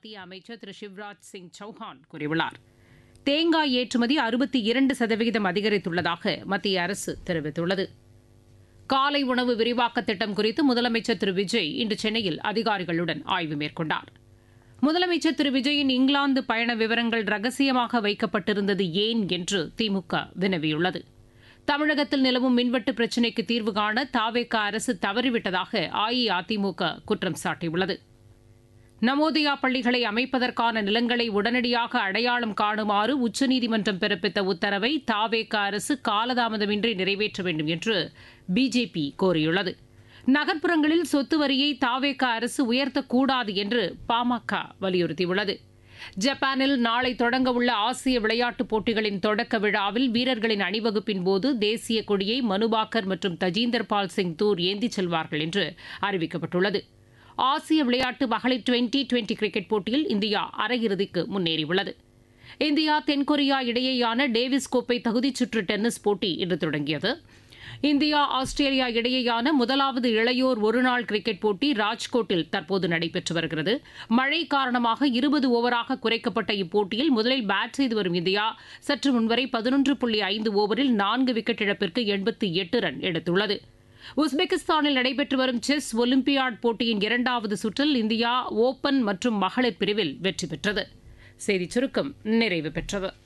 மத்திய அமைச்சர் திரு சிவராஜ் சிங் சௌஹான் கூறியுள்ளார் தேங்காய் ஏற்றுமதி அறுபத்தி இரண்டு சதவிகிதம் அதிகரித்துள்ளதாக மத்திய அரசு தெரிவித்துள்ளது காலை உணவு விரிவாக்க திட்டம் குறித்து முதலமைச்சர் திரு விஜய் இன்று சென்னையில் அதிகாரிகளுடன் ஆய்வு மேற்கொண்டார் முதலமைச்சர் திரு விஜயின் இங்கிலாந்து பயண விவரங்கள் ரகசியமாக வைக்கப்பட்டிருந்தது ஏன் என்று திமுக வினவியுள்ளது தமிழகத்தில் நிலவும் மின்வெட்டு பிரச்சினைக்கு தீர்வு காண தாவேக அரசு தவறிவிட்டதாக அஇஅதிமுக குற்றம் சாட்டியுள்ளது நமோதயா பள்ளிகளை அமைப்பதற்கான நிலங்களை உடனடியாக அடையாளம் காணுமாறு உச்சநீதிமன்றம் பிறப்பித்த உத்தரவை தாவேக அரசு காலதாமதமின்றி நிறைவேற்ற வேண்டும் என்று பிஜேபி கோரியுள்ளது நகர்ப்புறங்களில் சொத்து வரியை தாவேக அரசு உயர்த்தக்கூடாது என்று பாமக வலியுறுத்தியுள்ளது ஜப்பானில் நாளை தொடங்க உள்ள ஆசிய விளையாட்டுப் போட்டிகளின் தொடக்க விழாவில் வீரர்களின் அணிவகுப்பின் போது தேசிய கொடியை மனுபாக்கர் மற்றும் தஜீந்தர் பால் சிங் தூர் ஏந்திச் செல்வார்கள் என்று அறிவிக்கப்பட்டுள்ளது ஆசிய விளையாட்டு மகளிர் டுவெண்டி டுவெண்டி கிரிக்கெட் போட்டியில் இந்தியா அரையிறுதிக்கு முன்னேறியுள்ளது இந்தியா தென்கொரியா இடையேயான டேவிஸ் கோப்பை தகுதிச் சுற்று டென்னிஸ் போட்டி இன்று தொடங்கியது இந்தியா ஆஸ்திரேலியா இடையேயான முதலாவது இளையோர் ஒருநாள் கிரிக்கெட் போட்டி ராஜ்கோட்டில் தற்போது நடைபெற்று வருகிறது மழை காரணமாக இருபது ஓவராக குறைக்கப்பட்ட இப்போட்டியில் முதலில் பேட் செய்து வரும் இந்தியா சற்று முன்வரை பதினொன்று புள்ளி ஐந்து ஓவரில் நான்கு விக்கெட் இழப்பிற்கு எண்பத்தி எட்டு ரன் எடுத்துள்ளது உஸ்பெகிஸ்தானில் நடைபெற்று வரும் செஸ் ஒலிம்பியாட் போட்டியின் இரண்டாவது சுற்றில் இந்தியா ஓபன் மற்றும் மகளிர் பிரிவில் வெற்றி பெற்றது செய்திச் சுருக்கம் நிறைவு பெற்றது